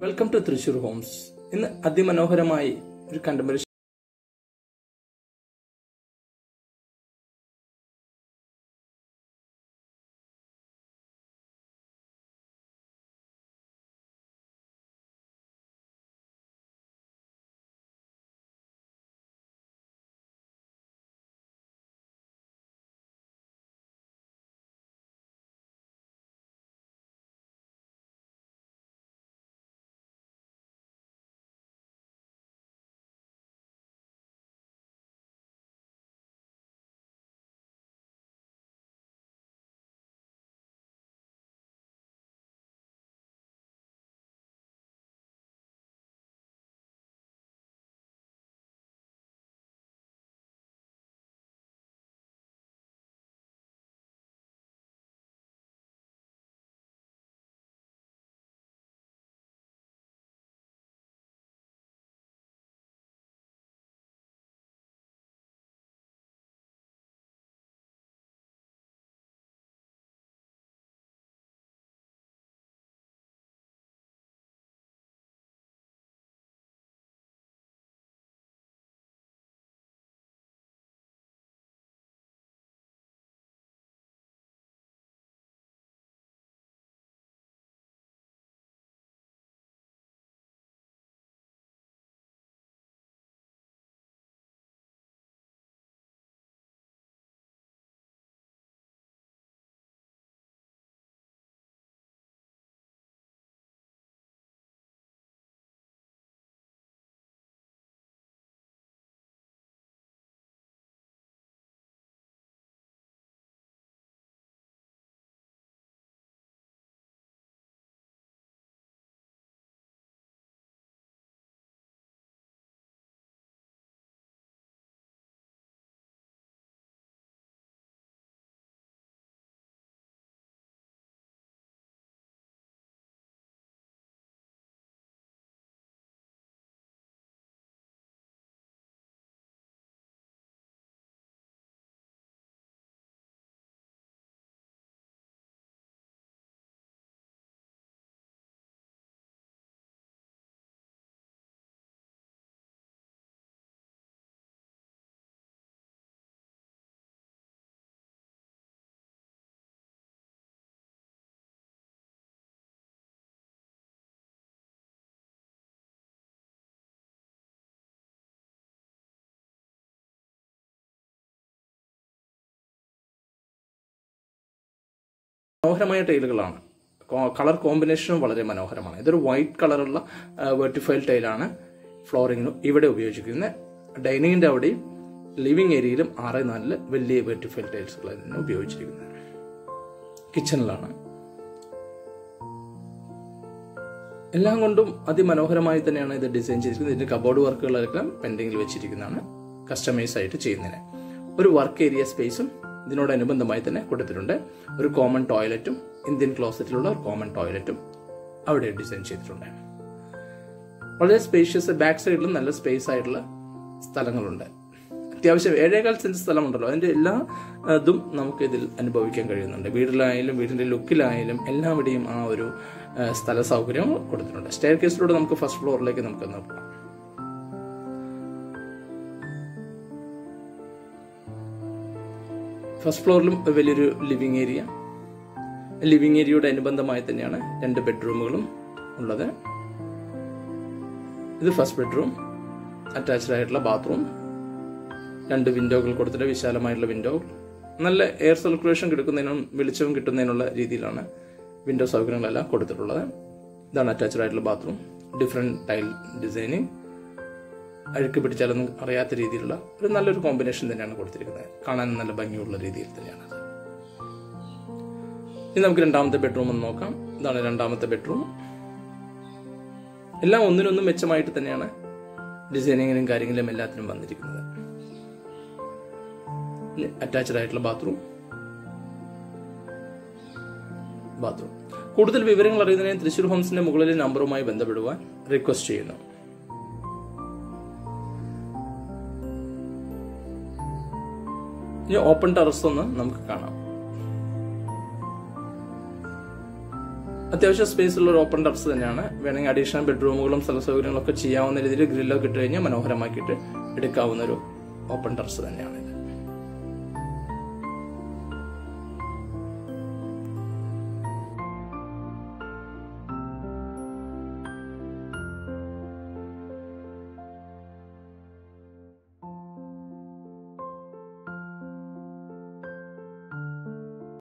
welcome to Thrissur Holmes ഇന്ന് അതിമനോഹരമായി ഒരു കണ്ടംപററി മനോഹരമായ ടൈലുകളാണ് കളർ കോമ്പിനേഷനും വളരെ മനോഹരമാണ് ഇതൊരു വൈറ്റ് കളറുള്ള വെർട്ടിഫൈൽ ടൈലാണ് ഫ്ലോറിങ്ങിനും ഇവിടെ ഉപയോഗിച്ചിരിക്കുന്നത് ഡൈനിങ്ങിന്റെ അവിടെയും ലിവിംഗ് ഏരിയയിലും ആറ് നാലില് വലിയ വെർട്ടിഫൈൽ ടൈൽസുകളാണ് ഉപയോഗിച്ചിരിക്കുന്നത് കിച്ചണിലാണ് എല്ലാം കൊണ്ടും അതിമനോഹരമായി തന്നെയാണ് ഇത് ഡിസൈൻ ചെയ്തിരിക്കുന്നത് ഇതിന്റെ കബോർഡ് വർക്കുകളെല്ലാം പെൻഡിങ്ങിൽ വെച്ചിരിക്കുന്നതാണ് കസ്റ്റമൈസ് ആയിട്ട് ചെയ്യുന്നതിന് ഒരു വർക്ക് ഏരിയ സ്പേസും ഇതിനോടനുബന്ധമായി തന്നെ കൊടുത്തിട്ടുണ്ട് ഒരു കോമൺ ടോയ്ലറ്റും ഇന്ത്യൻ ക്ലോസറ്റിലുള്ള ഒരു കോമൺ ടോയ്ലറ്റും അവിടെ ഡിസൈൻ ചെയ്തിട്ടുണ്ട് വളരെ സ്പേഷ്യസ് ബാക്ക് സൈഡിലും നല്ല സ്പേസ് ആയിട്ടുള്ള സ്ഥലങ്ങളുണ്ട് അത്യാവശ്യം ഏഴേകാൽ സെന്റ് സ്ഥലമുണ്ടല്ലോ അതിന്റെ എല്ലാ ഇതും നമുക്ക് ഇതിൽ അനുഭവിക്കാൻ കഴിയുന്നുണ്ട് വീട്ടിലായാലും വീടിന്റെ ലുക്കിലായാലും എല്ലാവിടെയും ആ ഒരു സ്ഥല സൗകര്യം കൊടുത്തിട്ടുണ്ട് സ്റ്റെയർ കേസിലൂടെ നമുക്ക് ഫസ്റ്റ് ഫ്ലോറിലേക്ക് നമുക്ക് നോക്കാം ഫസ്റ്റ് ഫ്ലോറിലും വലിയൊരു ലിവിംഗ് ഏരിയ ലിവിംഗ് ഏരിയയുടെ അനുബന്ധമായി തന്നെയാണ് രണ്ട് ബെഡ്റൂമുകളും ഉള്ളത് ഇത് ഫസ്റ്റ് ബെഡ്റൂം അറ്റാച്ച്ഡ് ആയിട്ടുള്ള ബാത്റൂം രണ്ട് വിൻഡോകൾ കൊടുത്തിട്ട് വിശാലമായിട്ടുള്ള വിൻഡോ നല്ല എയർ സർക്കുലേഷൻ കിടക്കുന്നതിനും വെളിച്ചവും കിട്ടുന്നതിനുള്ള രീതിയിലാണ് വിൻഡോ സൗകര്യങ്ങളെല്ലാം കൊടുത്തിട്ടുള്ളത് ഇതാണ് അറ്റാച്ച്ഡ് ആയിട്ടുള്ള ബാത്റൂം ഡിഫറെന്റ് ടൈൽ ഡിസൈനിങ് അഴുക്ക് പിടിച്ചാലൊന്നും അറിയാത്ത രീതിയിലുള്ള ഒരു നല്ലൊരു കോമ്പിനേഷൻ തന്നെയാണ് കൊടുത്തിരിക്കുന്നത് കാണാൻ നല്ല ഭംഗിയുള്ള രീതിയിൽ തന്നെയാണ് ഇനി നമുക്ക് രണ്ടാമത്തെ ബെഡ്റൂം ഒന്ന് നോക്കാം ഇതാണ് രണ്ടാമത്തെ ബെഡ്റൂം എല്ലാം ഒന്നിനൊന്നും മെച്ചമായിട്ട് തന്നെയാണ് ഡിസൈനിങ്ങിനും കാര്യങ്ങളിലും എല്ലാത്തിനും വന്നിരിക്കുന്നത് അറ്റാച്ച്ഡ് ആയിട്ടുള്ള ബാത്റൂം ബാത്റൂം കൂടുതൽ വിവരങ്ങൾ അറിയുന്നതിന് തൃശൂർ ഹോംസിന്റെ മുകളിലെ നമ്പറുമായി ബന്ധപ്പെടുവാൻ റിക്വസ്റ്റ് ചെയ്യുന്നു ഇനി ഓപ്പൺ ടെറസ് ഒന്ന് നമുക്ക് കാണാം അത്യാവശ്യം സ്പേസ് ഉള്ള ഒരു ഓപ്പൺ ടെറസ് തന്നെയാണ് വേണമെങ്കിൽ അഡീഷണൽ ബെഡ്റൂമുകളും സ്ഥല സൗകര്യങ്ങളൊക്കെ ചെയ്യാവുന്ന രീതിയിൽ ഗ്രില്ലൊക്കെ ഇട്ട് കഴിഞ്ഞാൽ മനോഹരമാക്കിയിട്ട് എടുക്കാവുന്ന ഒരു ഓപ്പൺ ടെറസ് തന്നെയാണ് ഇത്